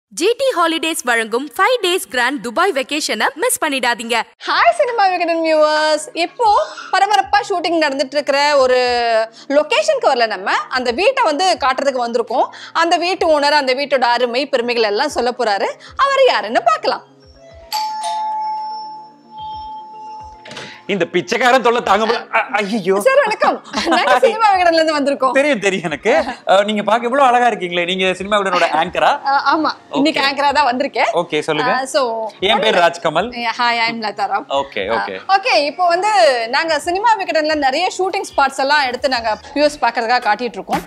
GT holidays வழங்கும் five days grand Dubai வெக்கேஷனை miss பண்ணிடாதீங்க ஹாய் சினிமா விகடன் வியூவர்ஸ் இப்போ பரபரப்பா ஷூட்டிங் நடந்துட்டு இருக்கிற ஒரு லொகேஷனுக்கு வரல நம்ம அந்த வீட்டை வந்து காட்டுறதுக்கு வந்திருக்கோம் அந்த வீட்டு ஓனர் அந்த வீட்டோட அருமை பெருமைகள் எல்லாம் சொல்ல போறாரு அவர் யாருன்னு பார்க்கலாம் இந்த பிச்சைக்காரன் தொல்லை தாங்க முடியல. அ- ஐயையோ சார் வணக்கம் நாங்க சினிமா விகடன்ல இருந்து வந்திருக்கோம் தெரியும் தெரியும் எனக்கு அஹ், நீங்க பாக்க இவ்வளவு அழகா இருக்கீங்களே நீங்க சினிமா விடனோட ஆங்கரா அஹ், ஆமா இன்னைக்கு ஆங்கரா தான் வந்திருக்கேன் ஓகே சொல்லுங்க சோ என் பேர் Rajkamal hi I'm Latharam okay okay okay இப்போ வந்து நாங்க சினிமா விகடன்ல நிறைய ஷூட்டிங் ஸ்பாட்ஸ் எல்லாம் எடுத்து நாங்க வியூஸ் பார்க்கறதுக்காக காட்டிட்டு இருக்கோம்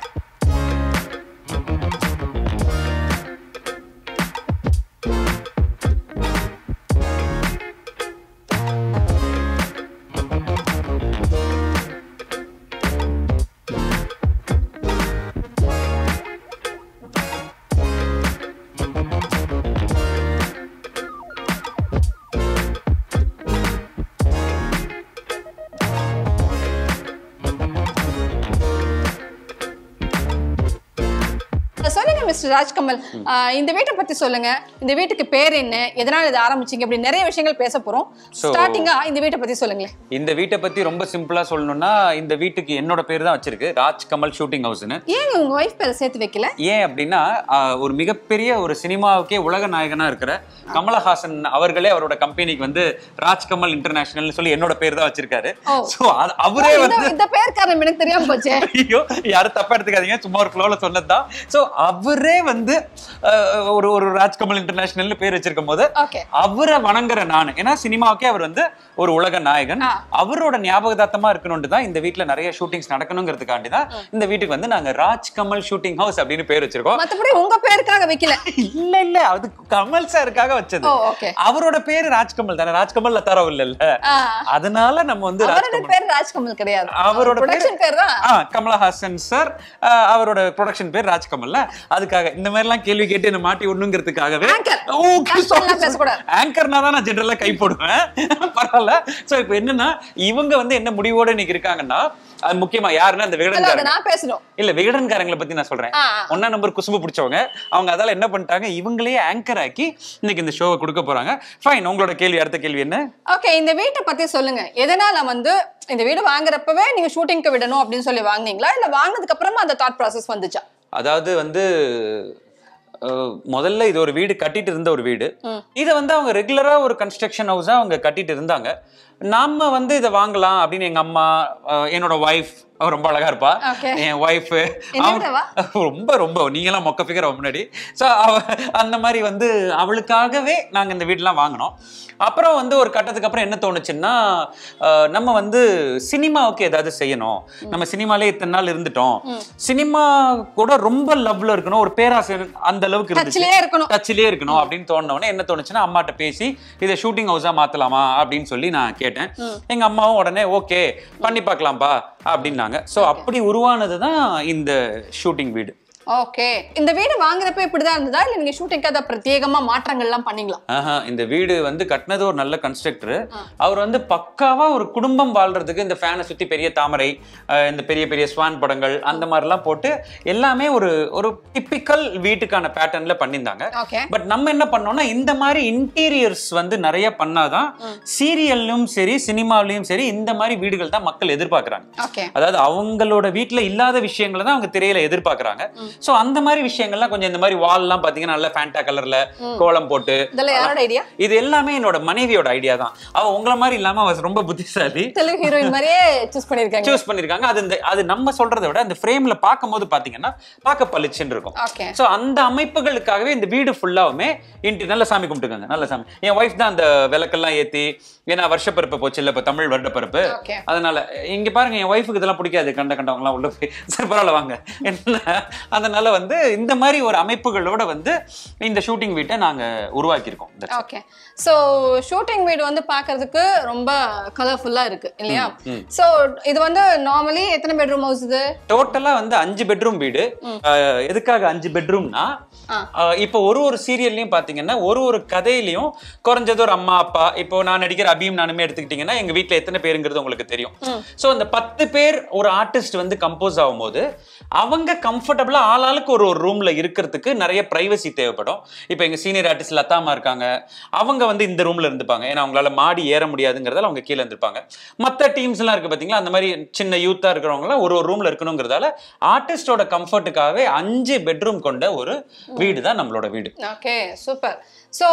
சொல்லுங்க மிஸ்டர் ராஜ்கமல் ஆஹ் இந்த வீட்டை பத்தி சொல்லுங்க இந்த வீட்டுக்கு பேர் என்ன எதனால இது ஆரம்பிச்சீங்க அப்படி நிறைய விஷயங்கள் பேச போறோம் So- ஸ்டார்டிங்கா இந்த வீட்டை பத்தி சொல்லுங்களேன் இந்த வீட்டை பத்தி ரொம்ப சிம்பிளா சொல்லணும்னா இந்த வீட்டுக்கு என்னோட பேர் தான் வச்சிருக்கு ராஜ்கமல் ஷூட்டிங் ஹவுஸ்னு ஏங்க உங்க ஒய்ஃப் பேரை சேர்த்து வைக்கல ஏன் அப்படின்னா ஆஹ், ஒரு மிகப்பெரிய ஒரு சினிமாவுக்கே உலக நாயகனா இருக்கிற கமலஹாசன் அவர்களே அவரோட கம்பெனிக்கு வந்து ராஜ்கமல் இன்டர்நேஷனல்னு சொல்லி என்னோட பேர் தான் வச்சிருக்காரு ஓ. சோ அவரே இந்த வந்து இந்த பேர் காரணம் எனக்கு தெரியாம போச்சே ஐயோ யாரும் தப்பா எடுத்துக்காதீங்க சும்மா ஒரு ஃப்ளோல சொன்னதுதான் சோ அவரே வந்து அஹ், ஒரு ஒரு ராஜ்கமல் இன்டர்நேஷனல்னு பேர் வச்சிருக்கும் போது ஓகே அவரை வணங்குற நான் ஏன்னா சினிமாவுக்கே அவர் வந்து ஒரு உலக நாயகன் ஆ. அவரோட ஞாபகதார்த்தமா இருக்கணும்னு தான் இந்த வீட்ல நிறைய ஷூட்டிங்ஸ் நடக்கணுங்கிறதுக்காண்டி தான் இந்த வீட்டுக்கு வந்து நாங்க ராஜ்கமல் ஷூட்டிங் ஹவுஸ் அப்படின்னு பேர் வச்சிருக்கோம் மத்தபடி உங்க பேருக்காக வைக்கல இல்ல இல்ல அது கமல் சாருக்காக வச்சது ஓ ஓகே அவரோட பேரு ராஜ்கமல் தானே ராஜ்கமல் லத்தாரோ இல்லல்ல அதனால நம்ம வந்து அவரோட ராஜ்கமல் பேர் ராஜ்கமல் கிடையாது அவரோட பேரு- ப்ரொடக்ஷன் பேர் தான் ஆ கமலஹாசன் சார் அவரோட ப்ரொடக்ஷன் பேர் ராஜ்கமல்ல அதுக்காக இந்த மாதிரி எல்லாம் கேள்வி கேட்டு என்ன மாட்டி விடணுங்கிறதுக்காகவே Anchor. கஷ்டம்லாம் பேசக்கூடாது. ஆங்கர்னா தான் நான் ஜென்ரலா கை போடுவேன் பரவாயில்ல சோ இப்போ என்னன்னா இவங்க வந்து என்ன முடிவோட இன்னைக்கு இருக்காங்கன்னா அது முக்கியமா யாருன்னா இந்த இல்ல, அதை விகடன்காரங்க நான் பேசணும் இல்ல விகடன்காரங்களை பத்தி நான் சொல்றேன் ஆ, ஆ. ஒன்னா நம்பர் குசும்பு பிடிச்சவங்க அவங்க அதால என்ன பண்ணிட்டாங்க இவங்களே ஆங்கர் ஆக்கி இன்னைக்கு இந்த ஷோவை கொடுக்க போறாங்க ஃபைன் உங்களோட கேள்வி அடுத்த கேள்வி என்ன ஓகே இந்த வீட்டை பத்தி சொல்லுங்க எதனால வந்து இந்த வீடு வாங்குறப்பவே நீங்க ஷூட்டிங்க்கு விடணும் அப்படின்னு சொல்லி வாங்குனீங்களா இல்ல வாங்கினதுக்கு அப்புறமா அந்த தாட் ப்ராசஸ் வந்துச்சா அதாவது வந்து அஹ், முதல்ல இது ஒரு வீடு கட்டிட்டு இருந்த ஒரு வீடு இதை வந்து அவங்க ரெகுலரா ஒரு கன்ஸ்ட்ரக்ஷன் ஹவுஸா அவங்க கட்டிட்டு இருந்தாங்க நாம வந்து இதை வாங்கலாம் அப்படின்னு எங்க அம்மா அஹ், என்னோட ஒய்ஃப் அவ ரொம்ப அழகா இருப்பா Okay. என் ஒய்ஃப் என்னை விடவா? ரொம்ப ரொம்ப நீங்களாம் மொக்க ஃபிகர் முன்னாடி ஸோ அவ அந்த மாதிரி வந்து அவளுக்காகவே நாங்க இந்த வீடெல்லாம் வாங்கினோம் அப்புறம் வந்து ஒரு கட்டத்துக்கு அப்புறம் என்ன தோணுச்சுன்னா அஹ், நம்ம வந்து சினிமாவுக்கு ஏதாவது செய்யணும் நம்ம சினிமாலே இத்தனை நாள் இருந்துட்டோம் சினிமா கூட ரொம்ப லவ்ல இருக்கணும் ஒரு பேராசை அந்த அளவுக்கு இருந்துச்சு டச்லயே இருக்கணும் டச்சிலே இருக்கணும் அப்படின்னு தோணுனவொடனே என்ன தோணுச்சுன்னா அம்மாட்ட பேசி இதை ஷூட்டிங் ஹவுஸா மாத்தலாமா அப்படின்னு சொல்லி நான் கேட்டேன் எங்க அம்மாவும் உடனே ஓகே பண்ணி பார்க்கலாம்பா அப்படின்னாங்க ஸோ அப்படி உருவானது தான் இந்த ஷூட்டிங் வீடு ஓகே இந்த வீடு வாங்குறப்ப இப்படிதான் இருந்ததா இல்ல நீங்க ஷூட்டிங்க்கு அதை பிரத்யேகமா மாற்றங்கள் எல்லாம் பண்ணீங்களா ஆஹா இந்த வீடு வந்து கட்டினது ஒரு நல்ல கன்ஸ்ட்ரக்டர் அவர் வந்து பக்காவா ஒரு குடும்பம் வாழ்றதுக்கு இந்த ஃபேனை சுத்தி பெரிய தாமரை அஹ், இந்த பெரிய பெரிய ஸ்வான் படங்கள் அந்த மாதிரிலாம் போட்டு எல்லாமே ஒரு ஒரு டிப்பிக்கல் வீட்டுக்கான பேட்டர்ன்ல பண்ணியிருந்தாங்க ஓகே பட் நம்ம என்ன பண்ணோம்னா இந்த மாதிரி இன்டீரியர்ஸ் வந்து நிறைய பண்ணாதான் சீரியல்லும் சரி சினிமாவிலையும் சரி இந்த மாதிரி வீடுகள் தான் மக்கள் எதிர்பார்க்கறாங்க ஓகே அதாவது அவங்களோட வீட்ல இல்லாத விஷயங்களை தான் அவங்க திரையில எதிர்பார்க்கறாங்க சோ அந்த மாதிரி விஷயங்கள்லாம் கொஞ்சம் இந்த மாதிரி வால்லாம் பாத்தீங்கன்னா நல்ல ஃபேண்டா கலர்ல கோலம் போட்டு இதெல்லாம் யாரோட ஐடியா இது எல்லாமே என்னோட மனைவியோட ஐடியா தான் அவ உங்கள மாதிரி இல்லாம அவ ரொம்ப புத்திசாலி தெலுங்கு ஹீரோயின் மாதிரியே சூஸ் பண்ணிருக்காங்க சூஸ் பண்ணிருக்காங்க அது இந்த அது நம்ம சொல்றதை விட அந்த ஃப்ரேம்ல பார்க்கும்போது பாத்தீங்கன்னா பார்க்க பளிச்சுன்னு இருக்கும் ஓகே சோ அந்த அமைப்புகளுக்காகவே இந்த வீடு ஃபுல்லாவுமே இன்ட்டு நல்ல சாமி கும்பிட்டுக்கோங்க நல்ல சாமி என் ஒய்ஃப் தான் அந்த விளக்கெல்லாம் ஏத்தி ஏன்னா வருஷப்பிறப்பு போச்சு இல்ல இப்ப தமிழ் வருடப்பிறப்பு ஓகே அதனால இங்க பாருங்க என் ஒய்ஃபுக்கு இதெல்லாம் பிடிக்காது கண்ட கண்டவங்கலாம் உள்ள போய் சரி பரவாயில்ல வாங்க என்ன அதனால வந்து இந்த மாதிரி ஒரு அமைப்புகளோட வந்து இந்த ஷூட்டிங் வீட்டை நாங்க உருவாக்கியிருக்கோம் That's it. Okay so shooting வீடு வந்து பார்க்கிறதுக்கு ரொம்ப கலர்ஃபுல்லா இருக்கு இல்லையா சோ இது வந்து நார்மலி எத்தனை பெட்ரூம் ஹவுஸ் இது டோட்டலா வந்து அஞ்சு பெட்ரூம் வீடு அஹ், எதுக்காக அஞ்சு பெட்ரூம்னா ஆ. ஆஹ் இப்போ ஒரு ஒரு சீரியல்லையும் பாத்தீங்கன்னா ஒரு ஒரு கதையிலையும் குறைஞ்சது ஒரு அம்மா அப்பா இப்போ நான் நடிக்கிற அபியும் நானுமே எடுத்துக்கிட்டீங்கன்னா எங்க வீட்ல எத்தனை பேருங்கிறது உங்களுக்கு தெரியும் சோ அந்த பத்து பேர் ஒரு ஆர்டிஸ்ட் வந்து கம்போஸ் ஆகும்போது அவங்க கம்ஃபர்டபுளா ஆளாளுக்கு ஒரு ஒரு ரூம்ல இருக்கிறதுக்கு நிறைய பிரைவசி தேவைப்படும் இப்போ எங்க சீனியர் ஆர்டிஸ்ட் லதாமா இருக்காங்க அவங்க வந்து இந்த ரூம்ல இருந்துப்பாங்க ஏன்னா அவங்களால மாடி ஏற முடியாதுங்கிறதால அவங்க கீழே இருந்திருப்பாங்க மற்ற டீம்ஸ் எல்லாம் இருக்கு பாத்தீங்களா அந்த மாதிரி சின்ன யூத்தா இருக்கிறவங்களாம் ஒரு ஒரு ரூம்ல இருக்கணுங்கிறதால ஆர்டிஸ்டோட கம்ஃபர்ட்டுக்காகவே அஞ்சு பெட்ரூம் கொண்ட ஒரு வீடு தான் நம்மளோட வீடு ஓகே சூப்பர் ஸோ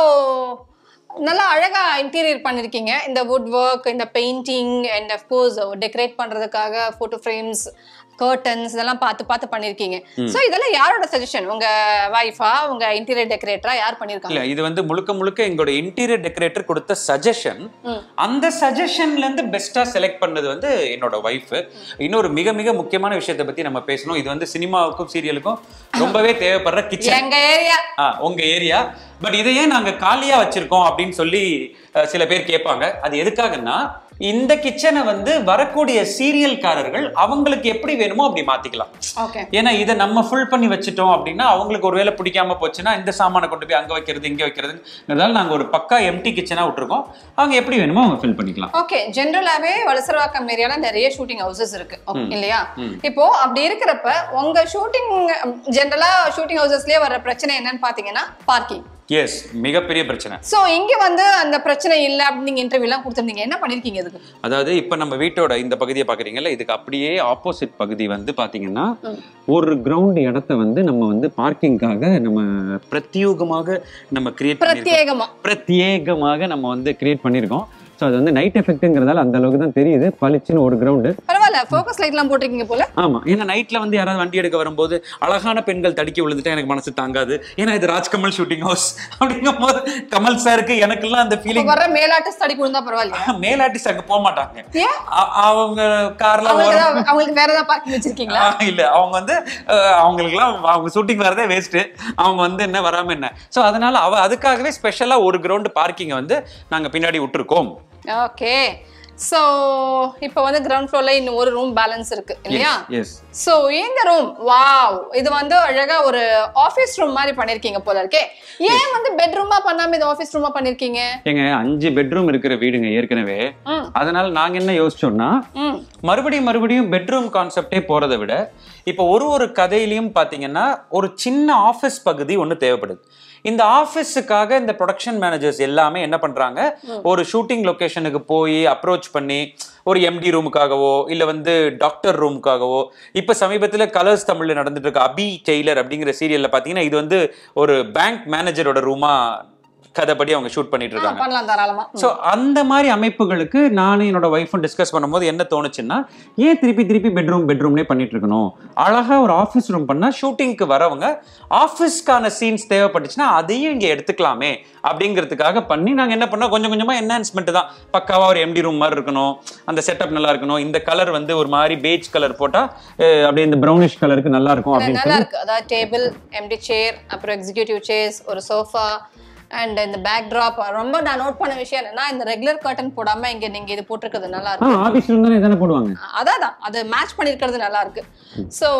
நல்லா அழகா இன்டீரியர் பண்ணிருக்கீங்க இந்த வுட் ஒர்க் இந்த பெயிண்டிங் அண்ட் அஃப்கோர்ஸ் டெக்கரேட் பண்றதுக்காக போட்டோ ஃப்ரேம்ஸ் கர்டன்ஸ் இதெல்லாம் பார்த்து பார்த்து பண்ணிருக்கீங்க ஸோ இதெல்லாம் யாரோட சஜஷன் உங்க வைஃபா உங்க இன்டீரியர் டெக்கரேட்டரா யார் பண்ணிருக்காங்க இல்ல இது வந்து முழுக்க முழுக்க எங்களோட இன்டீரியர் டெக்கரேட்டர் கொடுத்த சஜஷன் அந்த சஜஷன்ல இருந்து பெஸ்டா செலக்ட் பண்ணது வந்து என்னோட ஒய்ஃப் இன்னொரு மிக மிக முக்கியமான விஷயத்தை பத்தி நம்ம பேசணும் இது வந்து சினிமாவுக்கும் சீரியலுக்கும் ரொம்பவே தேவைப்படுற கிச்சன் எங்க ஏரியா உங்க ஏரியா பட் இதை ஏன் நாங்க காலியா வச்சிருக்கோம் அப்படின்னு சொல்லி அஹ், சில பேர் கேட்பாங்க அது எதுக்காகன்னா இந்த கிச்சனை வந்து வரக்கூடிய சீரியல்காரர்கள் அவங்களுக்கு எப்படி வேணுமோ அப்படி மாத்திக்கலாம் ஓகே ஏன்னா இதை நம்ம ஃபுல் பண்ணி வச்சுட்டோம் அப்படின்னா அவங்களுக்கு ஒருவேளை பிடிக்காம போச்சுன்னா இந்த சாமானை கொண்டு போய் அங்க வைக்கிறது இங்க வைக்கிறதுங்கிறதால நாங்க ஒரு பக்கா எம்டி கிச்சனா விட்டுருக்கோம் அவங்க எப்படி வேணுமோ அவங்க ஃபில் பண்ணிக்கலாம் ஓகே ஜென்ரலாவே வலசரவாக்கம் ஏரியால நிறைய ஷூட்டிங் ஹவுசஸ் இருக்கு Okay, இல்லையா இப்போ அப்படி இருக்கிறப்ப உங்க ஷூட்டிங் ஜென்ரலா ஷூட்டிங் ஹவுசஸ்லயே வர பிரச்சனை என்னன்னு பாத்தீங்கன்னா பார்க்கிங் எஸ் மிகப்பெரிய பிரச்சனை சோ இங்க வந்து அந்த பிரச்சனை இல்ல அப்படின்னு நீங்க இன்டர்வியூ எல்லாம் கொடுத்திருந்தீங்க என்ன பண்ணிருக்கீங்க இதுக்கு அதாவது இப்ப நம்ம வீட்டோட இந்த பகுதியை பாக்குறீங்கல்ல இதுக்கு அப்படியே ஆப்போசிட் பகுதி வந்து பாத்தீங்கன்னா ஒரு கிரவுண்ட் இடத்த வந்து நம்ம வந்து பார்க்கிங்காக நம்ம பிரத்யோகமாக நம்ம கிரியேட் பண்ணிருக்கோம் பிரத்யேகமா பிரத்யேகமாக நம்ம வந்து கிரியேட் பண்ணிருக்கோம் ஸோ அது வந்து நைட் எஃபெக்ட்டுங்கிறதால அந்த அளவுக்கு தான் தெரியுது பளிச்சுன்னு ஒரு கிரவுண்டு பரவாயில்ல ஃபோக்கஸ் லைட் எல்லாம் போட்டிருக்கீங்க போல ஆமா ஏன்னா நைட்ல வந்து யாராவது வண்டி எடுக்க வரும்போது அழகான பெண்கள் தடுக்கி விழுந்துட்டா எனக்கு மனசு தாங்காது ஏன்னா இது ராஜ்கமல் ஷூட்டிங் ஹவுஸ் அப்படிங்கும் போது கமல் சாருக்கு எனக்கெல்லாம் அந்த இப்ப ஃபீலிங் வர்ற மேலாட்டு ஸ்டடி கொடுந்தா பரவாயில்லையா மேலாட்டிஸ் அங்க போக மாட்டாங்க ஏன் அ- அவங்க கார்ல அவங்களுக்கு ஏதாவது- அவங்களுக்கு வேற ஏதாவது பார்க்கிங் வச்சிருக்கீங்களா இல்ல அவங்க வந்து அஹ், அவங்களுக்குலாம் அவங்க ஷூட்டிங் வரதே வேஸ்ட் அவங்க வந்து என்ன வராம என்ன சோ அதனால அவ அதுக்காகவே ஸ்பெஷலா ஒரு கிரவுண்ட் பார்க்கிங் வந்து நாங்க பின்னாடி விட்டுருக்கோம் ஓகே சோ இப்போ வந்து கிரவுண்ட் ஃப்ளோர்ல இன்னும் ஒரு ரூம் பேலன்ஸ் இருக்கு இல்லையா எஸ் சோ இந்த ரூம் வாவ் இது வந்து அழகா ஒரு ஆபீஸ் ரூம் மாதிரி பண்ணிருக்கீங்க போல இருக்கே ஏன் வந்து பெட்ரூமா பண்ணாம இது ஆபீஸ் ரூமா பண்ணிருக்கீங்க ஏங்க அஞ்சு பெட்ரூம் இருக்கிற வீடுங்க ஏற்கனவே ம். அதனால நாங்க என்ன யோசிச்சோம்னா ம் மறுபடியும் மறுபடியும் பெட்ரூம் கான்செப்டே போறதை விட இப்போ ஒரு ஒரு கதையிலையும் பாத்தீங்கன்னா ஒரு சின்ன ஆஃபீஸ் பகுதி ஒன்று தேவைப்படுது இந்த ஆஃபீஸுக்காக இந்த ப்ரொடக்ஷன் மேனேஜர்ஸ் எல்லாமே என்ன பண்றாங்க ஒரு ஷூட்டிங் லொகேஷனுக்கு போய் அப்ரோச் பண்ணி ஒரு எம்டி ரூமுக்காகவோ இல்ல வந்து டாக்டர் ரூமுக்காகவோ இப்ப சமீபத்துல கலர்ஸ் தமிழ்ல நடந்துட்டு இருக்க அபி டெய்லர் அப்படிங்கிற சீரியல்ல பாத்தீங்கன்னா இது வந்து ஒரு பேங்க் மேனேஜரோட ரூமா கதைப்படி அவங்க ஷூட் பண்ணிட்டு ஆ, இருக்காங்க பண்ணலாம் தாராளமா ஸோ அந்த மாதிரி அமைப்புகளுக்கு நானும் என்னோட ஒய்ஃபும் டிஸ்கஸ் பண்ணும்போது என்ன தோணுச்சுன்னா ஏன் திருப்பி திருப்பி பெட்ரூம் பெட்ரூம்னே பண்ணிட்டு இருக்கணும் அழகா ஒரு ஆஃபீஸ் ரூம் பண்ணா ஷூட்டிங்க்கு வரவங்க ஆஃபீஸ்க்கான சீன்ஸ் தேவைப்பட்டுச்சுன்னா அதையும் இங்கே எடுத்துக்கலாமே அப்படிங்கிறதுக்காக பண்ணி நாங்கள் என்ன பண்ணோம் கொஞ்சம் கொஞ்சமா என்ஹான்ஸ்மெண்ட் தான் பக்காவா ஒரு எம்டி ரூம் மாதிரி இருக்கணும் அந்த செட்டப் நல்லா இருக்கணும் இந்த கலர் வந்து ஒரு மாதிரி பேஜ் கலர் போட்டா அஹ், அப்படியே இந்த ப்ரௌனிஷ் கலருக்கு நல்லா இருக்கும் அப்படின்னு நல்லா சொல்லி இருக்கு அதாவது டேபிள் எம்டி சேர் அப்புறம் எக்ஸிகியூட்டிவ் சேர்ஸ் ஒரு சோஃபா அண்ட் இந்த பேக் ட்ராப் ரொம்ப நான் நோட் பண்ண விஷயம் என்னன்னா இந்த ரெகுலர் கர்டன் போடாம இங்க நீங்க இது போட்டிருக்கிறது நல்லா ஆ இருக்கு ஆஃபீஸ் ரூம் தானே தானே போடுவாங்க அதான் அதான். அது மேட்ச் பண்ணிருக்கிறது நல்லா இருக்கு சோ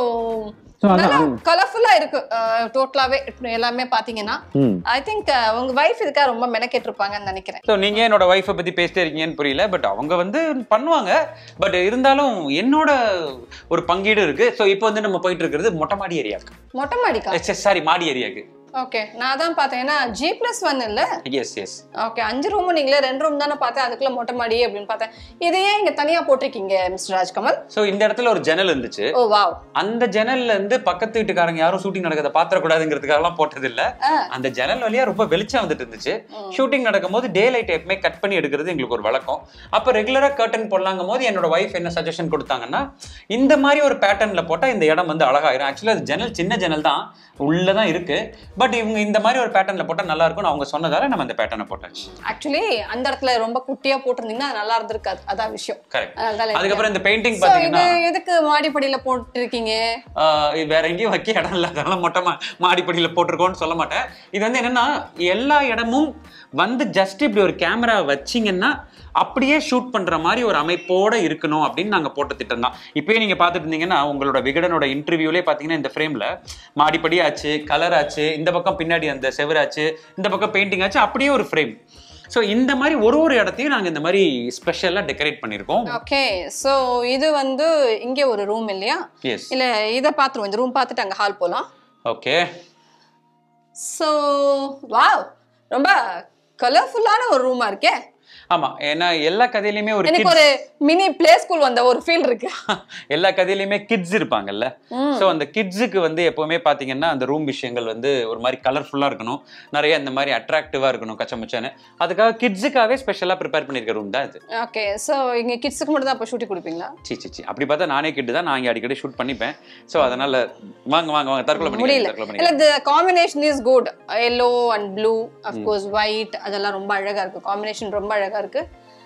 ஸோ நல்லா அதான் கலர்ஃபுல்லா இருக்கு டோட்டலாவே எல்லாமே பாத்தீங்கன்னா ம் ஐ திங்க் உங்க வைஃப் இதுக்காக ரொம்ப மெனக்கெட்டு இருப்பாங்கன்னு நினைக்கிறேன் ஸோ நீங்கள் என்னோட ஒய்ஃபை பற்றி பேசிட்டே இருக்கீங்கன்னு புரியல பட் அவங்க வந்து பண்ணுவாங்க பட் இருந்தாலும் என்னோட ஒரு பங்கீடு இருக்கு ஸோ இப்போ வந்து நம்ம போயிட்டு இருக்கிறது மொட்டை மாடி ஏரியாவுக்கு மொட்டை மாடிக்கா சாரி மாடி ஏரியாவுக்கு ஓகே நான் தான் பார்த்தேன் ஏன்னா ஜி பிளஸ் ஒன் இல்ல எஸ் எஸ் ஓகே அஞ்சு ரூம் நீங்களே ரெண்டு ரூம் தானே பார்த்தேன் அதுக்குள்ள மொட்டை மாடி அப்படின்னு பார்த்தேன் இதையே இங்க தனியா போட்டிருக்கீங்க மிஸ்டர் ராஜ்கமல் ஸோ இந்த இடத்துல ஒரு ஜன்னல் இருந்துச்சு ஓ வாவ் அந்த ஜன்னல்ல இருந்து பக்கத்து வீட்டுக்காரங்க யாரும் ஷூட்டிங் நடக்கிறத பாத்திரக்கூடாதுங்கிறதுக்காகலாம் போட்டது இல்ல ஆ. அந்த ஜன்னல் வழியா ரொம்ப வெளிச்சம் வந்துட்டு இருந்துச்சு ஷூட்டிங் நடக்கும்போது டே லைட் எப்பவுமே கட் பண்ணி எடுக்கிறது எங்களுக்கு ஒரு வழக்கம் அப்ப ரெகுலரா கர்டன் போடலாங்கும் போது என்னோட ஒய்ஃப் என்ன சஜஷன் கொடுத்தாங்கன்னா இந்த மாதிரி ஒரு பேட்டர்ன்ல போட்டா இந்த இடம் வந்து அழகாயிரும் ஆக்சுவலி அது ஜன்னல் சின்ன ஜன்னல் தான் உள்ளதான் இருக்கு பட் இவங்க இந்த மாதிரி ஒரு பேட்டர்ன்ல போட்டா நல்லா இருக்கும்னு அவங்க சொன்னதால நம்ம அந்த பேட்டர்னை போட்டாச்சு ஆக்சுவலி அந்த இடத்துல ரொம்ப குட்டியா போட்டிருந்தீங்கன்னா அது நல்லா இருந்திருக்காது அதான் விஷயம் கரெக்ட் அதனால தான் அதுக்கப்புறம் இந்த பெயிண்டிங் So, இது பாத்தீங்கன்னா எதுக்கு மாடிப்படியில போட்டிருக்கீங்க ஆஹ் இது வேற எங்கேயும் வைக்க இடம் இல்லை அதனால மொட்டை மா மாடிப்படியில் போட்டிருக்கோம்னு சொல்ல மாட்டேன் இது வந்து என்னன்னா எல்லா இடமும் வந்து ஜஸ்ட் இப்படி ஒரு கேமரா வச்சீங்கன்னா அப்படியே ஷூட் பண்ற மாதிரி ஒரு அமைப்போட இருக்கணும் அப்படின்னு நாங்க போட்ட திட்டம் தான் இப்பயே நீங்க பார்த்துட்டு இருந்தீங்கன்னா உங்களோட விகடனோட இன்டர்வியூலே பாத்தீங்கன்னா இந்த ஃப்ரேம்ல மாடிப்படி ஆச்சு கலர் ஆச்சு இந்த பக்கம் பின்னாடி அந்த செவராச்சு இந்த பக்கம் பெயிண்டிங் ஆச்சு அப்படியே ஒரு ஃப்ரேம் ஸோ இந்த மாதிரி ஒரு ஒரு இடத்தையும் நாங்க இந்த மாதிரி ஸ்பெஷலா டெக்கரேட் பண்ணியிருக்கோம் ஓகே சோ இது வந்து இங்கே ஒரு ரூம் இல்லையா எஸ் இல்ல இத பாத்துருவோம் இந்த ரூம் பார்த்துட்டு அங்க ஹால் போலாம் ஓகே சோ வாவ் ரொம்ப கலர்ஃபுல்லான ஒரு ரூமா இருக்கே ஆமா ஏன்னா எல்லா கதையிலயுமே ஒரு எனக்கு kids- ஒரு மினி பிளே ஸ்கூல் வந்த ஒரு ஃபீல் இருக்கு எல்லா கதையிலயுமே கிட்ஸ் இருப்பாங்கல்ல சோ அந்த கிட்ஸுக்கு வந்து எப்பவுமே பாத்தீங்கன்னா அந்த ரூம் விஷயங்கள் வந்து ஒரு மாதிரி கலர்ஃபுல்லா இருக்கணும் நிறைய இந்த மாதிரி அட்ராக்டிவா இருக்கணும் கச்சமச்சான்னு அதுக்காக கிட்ஸுக்காகவே ஸ்பெஷலா ப்ரிப்பேர் பண்ணிருக்க ரூம் தான் இது ஓகே சோ இங்க கிட்ஸுக்கு மட்டும் தான் அப்ப ஷூட்டி கொடுப்பீங்களா சி சி சி அப்படி பார்த்தா நானே கிட்டு தான் நான் இங்க அடிக்கடி ஷூட் பண்ணிப்பேன் சோ அதனால வாங்க வாங்க வாங்க தற்கொலை பண்ணிக்கலாம் முடியல தற்கொலை இல்ல பண்ணிக்கலாம் the combination is good yellow and blue course white அதெல்லாம் ரொம்ப அழகா இருக்கு காம்பினேஷன் ரொம்ப அழகா இருக்கு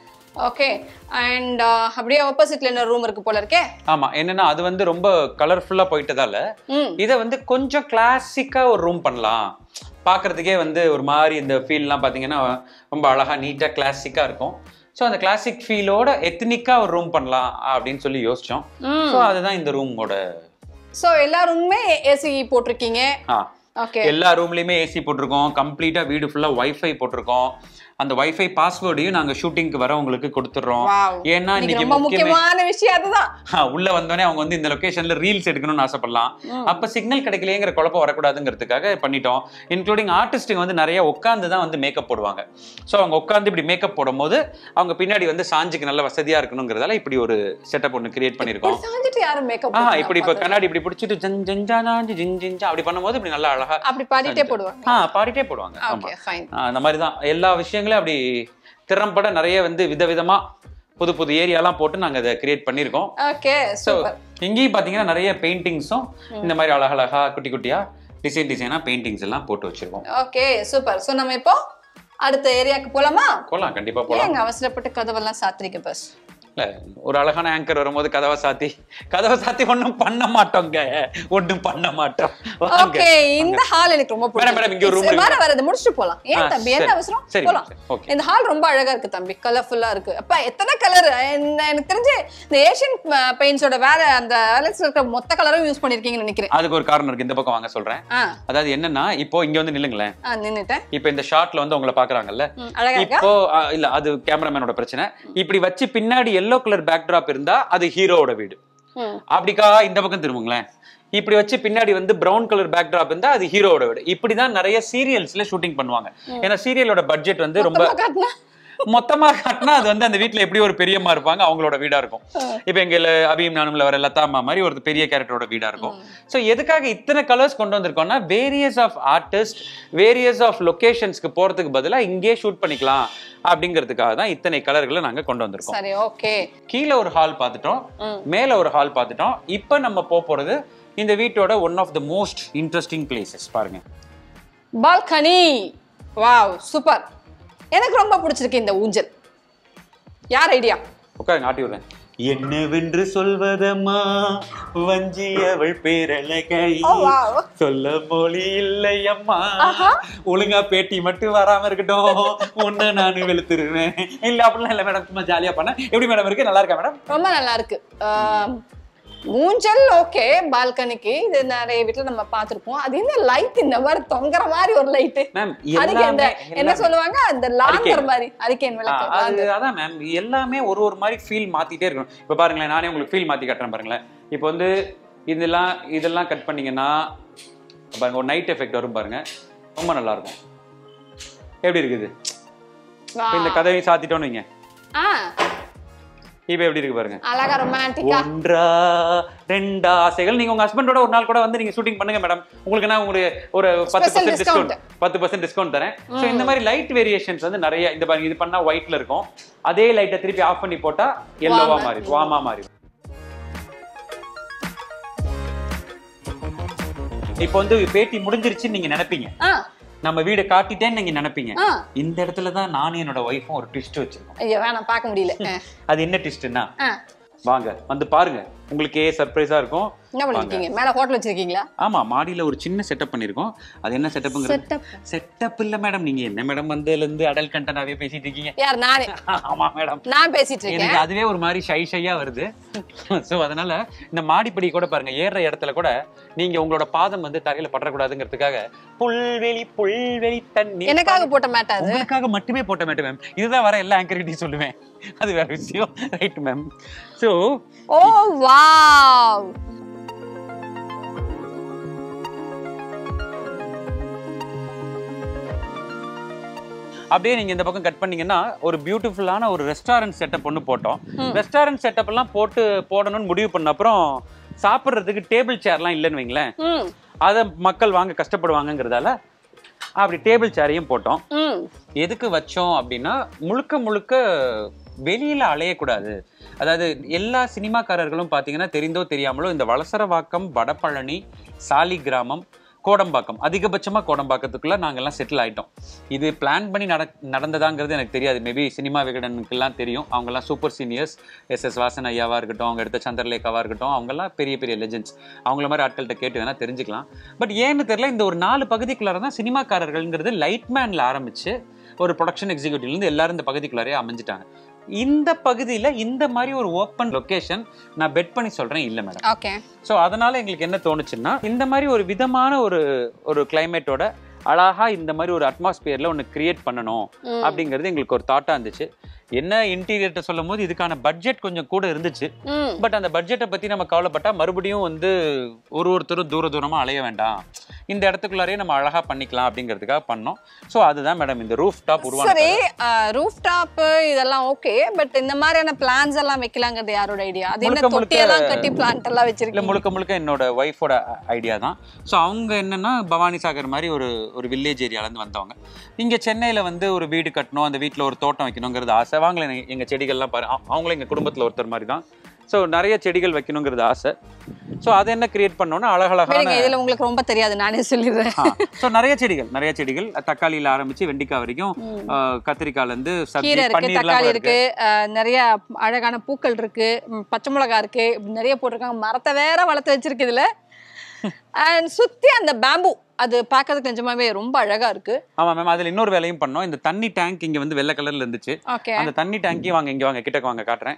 ஓகே அண்ட் அப்படியே ஆப்போசிட்ல என்ன ரூம் இருக்கு போல இருக்கே ஆமா என்னன்னா அது வந்து ரொம்ப கலர்ஃபுல்லா போயிட்டதால ம் இதை வந்து கொஞ்சம் கிளாசிக்கா ஒரு ரூம் பண்ணலாம் பார்க்கறதுக்கே வந்து ஒரு மாதிரி இந்த ஃபீல்லாம் பார்த்தீங்கன்னா ரொம்ப அழகா நீட்டா கிளாசிக்கா இருக்கும் ஸோ அந்த கிளாசிக் ஃபீலோட எத்னிக்கா ஒரு ரூம் பண்ணலாம் அப்படின்னு சொல்லி யோசிச்சோம் ம் ஸோ அதுதான் இந்த ரூமோட சோ எல்லா ரூமுமே ஏசி போட்டிருக்கீங்க ஆ ஓகே எல்லா ரூம்லயுமே ஏசி போட்டிருக்கோம் கம்ப்ளீட்டா வீடு ஃபுல்லா வைஃபை போட்டிருக்கோம் அந்த வைஃபை பாஸ்வேர்டையும் நாங்க ஷூட்டிங்க்கு வரவங்களுக்கு கொடுத்துடுறோம் வாவ் ஏன்னா இன்னைக்கு இன்னைக்கு ரொம்ப முக்கியமே முக்கியமான விஷயம் அதுதான் ஆ, உள்ள வந்தோடனே அவங்க வந்து இந்த லொகேஷன்ல ரீல்ஸ் எடுக்கணும்னு ஆசைப்படலாம் அப்ப சிக்னல் கிடைக்கலையேங்கிற குழப்பம் வரக்கூடாதுங்கிறதுக்காக பண்ணிட்டோம் இன்க்ளூடிங் ஆர்டிஸ்ட்டுங்க வந்து நிறைய உட்காந்து தான் வந்து மேக்கப் போடுவாங்க ஸோ அவங்க உட்காந்து இப்படி மேக்கப் போடும்போது அவங்க பின்னாடி வந்து சாஞ்சுக்கு நல்ல வசதியா இருக்கணுங்கிறதால இப்படி ஒரு செட்டப் ஒன்று கிரியேட் பண்ணியிருக்கோம் இப்படி சாஞ்சிட்டு யாரும் மேக்கப் ஆ இப்படி இப்போ கண்ணாடி இப்படி பிடிச்சிட்டு ஜன் ஜஞ்சானா ஜின் ஜிஞ்சா அப்படி பண்ணும்போது இப்படி நல்லா அழகா அப்படி பாடிட்டே போடுவாங்க ஆ பாடிட்டே போடுவாங்க ஆமா ஓகே ஃபைன் ஆ, அந்த மாதிரி தான் எல்லா விஷயங்களும் அப்படி திறம்பட நிறைய வந்து விதவிதமா புது புது ஏரியாலாம் போட்டு நாங்க அதை கிரியேட் பண்ணியிருக்கோம் ஓகே ஸோ சூப்பர் இங்கேயும் பார்த்தீங்கன்னா நிறைய பெயிண்டிங்ஸும் இந்த மாதிரி அழகழகா குட்டி குட்டியா டிசைன் டிசைனா பெயிண்டிங்ஸ் எல்லாம் போட்டு வச்சிருக்கோம் ஓகே சூப்பர் சோ நம்ம இப்போ அடுத்த ஏரியாக்கு போலாமா போகலாம் கண்டிப்பா ஏன் போகலாம் அங்க அவசரப்பட்டு கதவெல்லாம் சாத்திரிக்க பஸ் இல்ல ஒரு அழகான ஆங்கர் வரும்போது கதவை சாத்தி கதவை சாத்தி ஒண்ணும் பண்ண மாட்டோங்க ஒண்ணும் பண்ண மாட்டோம் வாங்க. ஓகே இந்த ஹால் எனக்கு ரொம்ப மேடம், மேடம், இங்க ஒரு room பிடிக்கும் வர இருக்கு. வர இதை முடிச்சுட்டு போலாம் ஏன் ஆ, தம்பி என்ன சரி. அவசரம் சரி, போலாம் சரி, okay. இந்த ஹால் ரொம்ப அழகா இருக்கு தம்பி கலர்ஃபுல்லா இருக்கு அப்பா எத்தனை கலர் எனக்கு தெரிஞ்சு இந்த ஏஷியன் பெயிண்ட்ஸோட வேற அந்த வேலன்ஸ் இருக்க மொத்த கலரும் யூஸ் பண்ணிருக்கீங்கன்னு நினைக்கிறேன் அதுக்கு ஒரு காரணம் இருக்கு இந்த பக்கம் வாங்க சொல்றேன் ஆ அதாவது என்னன்னா இப்போ இங்க வந்து நில்லுங்களேன் ஆ நின்னுட்டேன் இப்போ இந்த ஷாட்ல வந்து உங்களை பாக்குறாங்கல்ல ம், அழகா இருக்கா இப்போ ஆ, இல்ல அது கேமராமேனோட பிரச்சனை இப்படி வச்சு பின்னாடி எல்லோ கலர் பேக்டிராப் இருந்தா அது ஹீரோவோட வீடு ம். அப்படிக்கா இந்த பக்கம் திரும்புங்களேன் இப்படி வச்சு பின்னாடி வந்து பிரவுன் கலர் பேக்டிராப் இருந்தா அது ஹீரோவோட வீடு இப்படிதான் நிறைய சீரியல்ஸ்ல ஷூட்டிங் பண்ணுவாங்க ஏன்னா சீரியலோட பட்ஜெட் வந்து ரொம்ப மொத்தமா காட்டுனா மொத்தமா காட்டினா அது வந்து அந்த வீட்ல எப்படி ஒரு பெரியம்மா இருப்பாங்க அவங்களோட வீடா இருக்கும் இப்போ எங்க அபியும் நானும்ல வர லதா அம்மா மாதிரி ஒரு பெரிய கேரக்டரோட வீடா இருக்கும் சோ எதுக்காக இத்தனை கலர்ஸ் கொண்டு வந்திருக்கோம்னா various of artist various of லொகேஷன்ஸ்க்கு போறதுக்கு பதிலா இங்கேயே ஷூட் பண்ணிக்கலாம் அப்படிங்கிறதுக்காக தான் இத்தனை கலர்களை நாங்க கொண்டு வந்திருக்கோம் சரி ஓகே கீழே ஒரு ஹால் பார்த்துட்டோம் ம். மேல ஒரு ஹால் பார்த்துட்டோம் இப்போ நம்ம போக போறது இந்த வீட்டோட one of the most interesting places பாருங்க பால்கனி வாவ் சூப்பர் எனக்கு ரொம்ப பிடிச்சிருக்கு இந்த ஊஞ்சல் யார் ஐடியா உட்காருங்க ஆட்டி விடுறேன் என்னவென்று சொல்வதம்மா வஞ்சியவள் பேரழகை Oh, wow. சொல்ல மொழி இல்லை அம்மா ஆஹா. ஒழுங்கா பேட்டி மட்டும் வராம இருக்கட்டும் ஒண்ணு நான் வெளுத்துருவேன் இல்ல அப்படிலாம் இல்ல மேடம் சும்மா ஜாலியா பண்ண எப்படி மேடம் இருக்கு நல்லா இருக்கா மேடம் ரொம்ப நல்லா இருக்கு ஆம், ஊஞ்சல் ஓகே பால்கனிக்கு இது நிறைய வீட்ல நம்ம பார்த்திருப்போம் அது என்ன லைட் இந்த மாதிரி தொங்குற மாதிரி ஒரு லைட் மேம் அதுக்கு இந்த எல்லாமே என்ன சொல்லுவாங்க அந்த லாந்தர் அரிக்கேன். மாதிரி அரிக்கேன் ஆ, விளக்கு அது லாந்தர். அதான் மேம் எல்லாமே ஒரு ஒரு மாதிரி ஃபீல் மாத்திட்டே இருக்கணும் இப்போ பாருங்களேன் நானே உங்களுக்கு ஃபீல் மாத்தி காட்டுறேன் பாருங்களேன் இப்போ வந்து இதெல்லாம் இதெல்லாம் கட் பண்ணீங்கன்னா பாருங்க ஒரு நைட் எஃபெக்ட் வரும் பாருங்க ரொம்ப நல்லா இருக்கும் எப்படி இருக்குது வா. இப்ப இந்த கதவை சாத்திட்டோம்னு வைங்க ஆ, இப்போ எப்படி இருக்கு பாருங்க அழகா ரொமான்டிக்கா ஒன்றா ரெண்டா ஆசைகள் நீங்க உங்க ஹஸ்பண்டோட ஒரு நாள் கூட வந்து நீங்க ஷூட்டிங் பண்ணுங்க மேடம் உங்களுக்கு நான் உங்களுக்கு ஒரு பத்து Special பர்சன்ட் discount. டிஸ்கவுண்ட் பத்து பர்சன்ட் டிஸ்கவுண்ட் தரேன் ஸோ இந்த மாதிரி லைட் வேரியேஷன்ஸ் வந்து நிறைய இந்த பாருங்க இது பண்ணா ஒயிட்ல இருக்கும் அதே லைட்டை திருப்பி ஆஃப் பண்ணி போட்டா எல்லோவா Warm-ஆ. மாறி வாமா மாறி இப்போ வந்து பேட்டி முடிஞ்சிருச்சுன்னு நீங்க நினைப்பீங்க ஆ நம்ம வீடை காட்டிட்டேன்னு நீங்க நினைப்பீங்க ஆ இந்த இடத்துல தான் நானும் என்னோட ஒய்ஃபும் ஒரு ட்விஸ்ட் வச்சிருக்கோம் ஐயோ வேணாம் பார்க்க முடியல ஆ. அது என்ன ட்விஸ்ட்னா ஆ வாங்க வந்து பாருங்க உங்களுக்கே சர்ப்ரைஸா இருக்கும் என்ன பண்ணிருக்கீங்க மேல ஹோட்டல் வச்சிருக்கீங்களா ஆமா மாடியில ஒரு சின்ன செட்டப் பண்ணிருக்கோம் அது என்ன செட்டப்ங்கிறது செட்டப் செட்டப் இல்ல மேடம் நீங்க என்ன மேடம் வந்ததுல இருந்து அடல் கண்டனாவே பேசிட்டு இருக்கீங்க யார் நானே ஆமா மேடம் நான் பேசிட்டு இருக்கேன் எனக்கு அதுவே ஒரு மாதிரி ஷை ஷையா வருது சோ அதனால இந்த மாடிப்படி கூட பாருங்க ஏறுற இடத்துல கூட நீங்க உங்களோட பாதம் வந்து தரையில பற்றக்கூடாதுங்கிறதுக்காக புல்வெளி புல்வெளி தண்ணி எனக்காக போட்ட மேட்டா அது உங்களுக்காக மட்டுமே போட்ட மேட்டு மேம் இதுதான் வர எல்லா ஆங்கரிட்டி சொல்லுவேன் அது வேற விஷயம் right ma'am so oh wow அப்படியே நீங்க இந்த பக்கம் கட் பண்ணீங்கன்னா ஒரு பியூட்டிஃபுல்லான ஒரு ரெஸ்டாரண்ட் செட்டப் ஒன்று போட்டோம் ரெஸ்டாரண்ட் செட்டப் எல்லாம் போட்டு போடணும்னு முடிவு பண்ண அப்புறம் சாப்பிட்றதுக்கு டேபிள் சேர்லாம் இல்லைன்னு வைங்களேன் ம் அதை மக்கள் வாங்க கஷ்டப்படுவாங்கங்கிறதால அப்படி டேபிள் சேரையும் போட்டோம் ம் எதுக்கு வச்சோம் அப்படின்னா முழுக்க முழுக்க வெளியில அலையக்கூடாது அதாவது எல்லா சினிமாக்காரர்களும் பார்த்தீங்கன்னா தெரிந்தோ தெரியாமலோ இந்த வளசரவாக்கம் வடபழனி சாலி கிராமம் கோடம்பாக்கம் அதிகபட்சமா கோடம்பாக்கத்துக்குள்ள நாங்கெல்லாம் செட்டில் ஆயிட்டோம் இது பிளான் பண்ணி நட நடந்ததாங்கிறது எனக்கு தெரியாது மேபி சினிமா விகடனுக்கெல்லாம் தெரியும் அவங்கெல்லாம் super seniors S S Vasan ஐயாவா இருக்கட்டும் அவங்க எடுத்த சந்திரலேகாவா இருக்கட்டும் அவங்கெல்லாம் பெரிய பெரிய லெஜெண்ட்ஸ் அவங்கள மாதிரி ஆட்கள்கிட்ட கேட்டு வேணா தெரிஞ்சுக்கலாம் பட் ஏன்னு தெரியல இந்த ஒரு நாலு பகுதிக்குள்ளார தான் சினிமாக்காரர்கள்ங்கிறது லைட்மேன்ல ஆரம்பிச்சு ஒரு ப்ரொடக்ஷன் எக்ஸிக்யூட்டிவ்லேருந்து எல்லாரும் இந்த பகுதிக்குள்ளாரே அமைஞ்சிட்டாங்க இந்த பகுதியில இந்த மாதிரி ஒரு ஓப்பன் லொகேஷன் நான் பெட் பண்ணி சொல்றேன் இல்ல மேடம் ஓகே ஸோ அதனால எங்களுக்கு என்ன தோணுச்சுன்னா இந்த மாதிரி ஒரு விதமான ஒரு ஒரு கிளைமேட்டோட அழகா இந்த மாதிரி ஒரு அட்மாஸ்பியர்ல ஒன்று கிரியேட் பண்ணணும் அப்படிங்கிறது எங்களுக்கு ஒரு தாட்டா இருந்துச்சு என்ன இன்டீரியர்ட்ட சொல்லும் போது இதுக்கான பட்ஜெட் கொஞ்சம் கூட இருந்துச்சு ம் பட் அந்த பட்ஜெட்டை பத்தி நம்ம கவலைப்பட்டா மறுபடியும் வந்து ஒரு ஒருத்தரும் தூர தூரமா அலைய வேண்டாம் இந்த இடத்துக்குள்ளாரே நம்ம அழகா பண்ணிக்கலாம் அப்படிங்கிறதுக்காக பண்ணோம் ஸோ அதுதான் மேடம் இந்த ரூஃப் டாப் உருவான சரி ரூஃப் டாப் இதெல்லாம் ஓகே பட் இந்த மாதிரியான பிளான்ஸ் எல்லாம் வைக்கலாங்கிறது யாரோட ஐடியா அது என்ன முழுக்க முழுக்க- தொட்டியெல்லாம் கட்டி பிளான்ட் எல்லாம் இல்ல வச்சிருக்கீங்க முழுக்க முழுக்க என்னோட ஒய்ஃபோட ஐடியா தான் ஸோ அவங்க என்னன்னா பவானி சாகர் மாதிரி ஒரு ஒரு வில்லேஜ் ஏரியாலேருந்து வந்தவங்க இங்க சென்னையில வந்து ஒரு வீடு கட்டணும் அந்த வீட்ல ஒரு தோட்டம் வைக்கணுங்கிறது ஆசை வாங்கல எங்க- எங்க செடிகள்லாம் பாரு அவ- அவங்களும் எங்க குடும்பத்துல ஒருத்தர் மாதிரி தான் ஸோ நிறைய செடிகள் வைக்கணுங்கிறது ஆசை ஸோ அதை என்ன கிரியேட் பண்ணோன்னா அழகழகான விடுங்க இதுல உங்களுக்கு ரொம்ப தெரியாது நானே சொல்லிடுறேன் ஸோ நிறைய செடிகள் நிறைய செடிகள் தக்காளியில ஆரம்பிச்சு வெண்டிக்காய் வரைக்கும் ஆஹ், கத்திரிக்காய்ல இருந்து சப்ஜி கீரை இருக்கு பன்னீர்லாம் தக்காளி கூட இருக்கு அஹ், நிறைய அழகான பூக்கள் இருக்கு ம், பச்சை மிளகா இருக்கு இப்படி நிறைய போட்டிருக்காங்க மரத்தை வேற வளர்த்து வச்சிருக்கு இதுல அண்ட் சுத்தி அந்த பேம்பு அது பார்க்கறதுக்கு நிஜமாவே ரொம்ப அழகா இருக்கு ஆமா மேம் அதுல இன்னொரு வேலையும் பண்ணோம் இந்த தண்ணி டேங்க் இங்க வந்து வெள்ளை கலர்ல இருந்துச்சு ஓகே அந்த தண்ணி டேங்கி வாங்க இங்க வாங்க கிட்டக்கு வாங்க காட்டுறேன்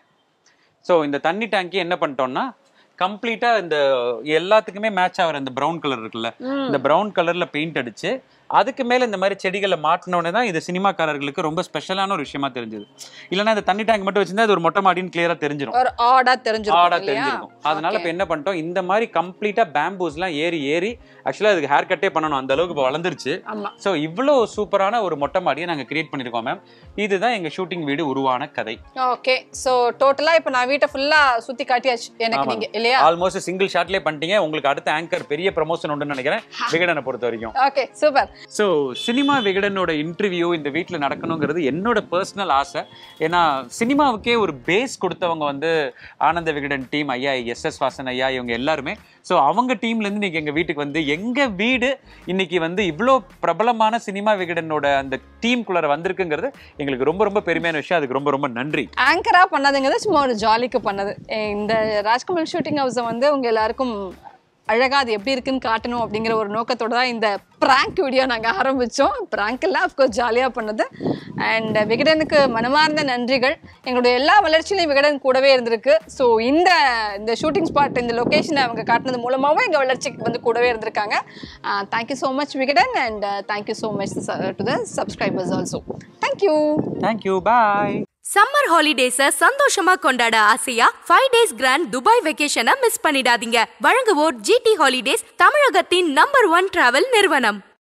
ஸோ இந்த தண்ணி டேங்கி என்ன பண்ணிட்டோம்னா கம்ப்ளீட்டா இந்த எல்லாத்துக்குமே மேட்ச் ஆகிற இந்த பிரவுன் கலர் இருக்குல்ல இந்த பிரவுன் கலர்ல பெயிண்ட் அடிச்சு அதுக்கு மேல இந்த மாதிரி செடிகளை மாட்டினோடனே தான் இது சினிமாக்காரர்களுக்கு ரொம்ப ஸ்பெஷலான ஒரு விஷயமா தெரிஞ்சது இல்லைன்னா இந்த தண்ணி டேங்க் மட்டும் வச்சிருந்தா அது ஒரு மொட்டை மாடின்னு கிளியரா தெரிஞ்சிடும் ஒரு ஆடா ஆடா தெரிஞ்சிருக்கும் இல்லையா தெரிஞ்சிருக்கும் அதனால Okay. இப்ப என்ன பண்ணிட்டோம் இந்த மாதிரி கம்ப்ளீட்டா பேம்பூஸ்லாம் ஏறி ஏறி ஆக்சுவலா அதுக்கு ஹேர் கட்டே பண்ணணும் அந்த அளவுக்கு இப்போ வளர்ந்துருச்சு ஆமா ஸோ இவ்வளோ சூப்பரான ஒரு மொட்டை மாடியை நாங்கள் கிரியேட் பண்ணியிருக்கோம் மேம் இதுதான் எங்க ஷூட்டிங் வீடு உருவான கதை ஓகே சோ டோட்டலா இப்ப நான் வீட்டை ஃபுல்லா சுத்தி காட்டியாச்சு எனக்கு ஆமாங்க. நீங்க இல்லையா ஆல்மோஸ்ட் சிங்கிள் ஷாட்லேயே பண்ணிட்டீங்க உங்களுக்கு அடுத்த ஆங்கர் பெரிய ப்ரமோஷன் உண்டுன்னு நினைக்கிறேன் விகடனை பொறுத்த வரைக்கும் ஓகே சூப்பர் ஸோ சினிமா விகடனோட இன்டர்வியூ இந்த வீட்டில் நடக்கணுங்கிறது என்னோட பர்சனல் ஆசை ஏன்னா சினிமாவுக்கே ஒரு பேஸ் கொடுத்தவங்க வந்து ஆனந்த விகடன் டீம் ஐயா எஸ் எஸ் வாசன் ஐயா இவங்க எல்லாருமே ஸோ அவங்க டீம்லேருந்து இன்னைக்கு எங்கள் வீட்டுக்கு வந்து எங்கள் வீடு இன்னைக்கு வந்து இவ்வளோ பிரபலமான சினிமா விகடனோட அந்த டீமுக்குள்ளார வந்திருக்குங்கிறது எங்களுக்கு ரொம்ப ரொம்ப பெருமையான விஷயம் அதுக்கு ரொம்ப ரொம்ப நன்றி ஆங்கரா பண்ணதுங்கிறது சும்மா ஒரு ஜாலிக்கு பண்ணது அஹ் இந்த ராஜ்கமல் ஷூட்டிங் ஹவுஸை வந்து உங்க எல்லாருக்கும் அழகா அது எப்படி இருக்குன்னு காட்டணும் அப்படிங்கிற ஒரு நோக்கத்தோட தான் இந்த ப்ராங்க் வீடியோ நாங்கள் ஆரம்பித்தோம் ப்ராங்க் எல்லாம் அஃப்கோர்ஸ் ஜாலியாக பண்ணது அண்ட் விகடனுக்கு மனமார்ந்த நன்றிகள் எங்களுடைய எல்லா வளர்ச்சியிலையும் விகடன் கூடவே இருந்திருக்கு ஸோ இந்த இந்த ஷூட்டிங் ஸ்பாட் இந்த லொக்கேஷனை அவங்க காட்டினது மூலமாகவும் எங்கள் வளர்ச்சிக்கு வந்து கூடவே இருந்திருக்காங்க thank you so much Vikatan and thank you so much to the subscribers also thank you thank you bye summer ஹாலிடேஸ சந்தோஷமா கொண்டாட ஆசையா ஃபைவ் டேஸ் கிராண்ட் துபாய் வெக்கேஷனை மிஸ் பண்ணிடாதீங்க வழங்குவோர் ஜிடி ஹாலிடேஸ் தமிழகத்தின் நம்பர் ஒன் டிராவல் நிறுவனம்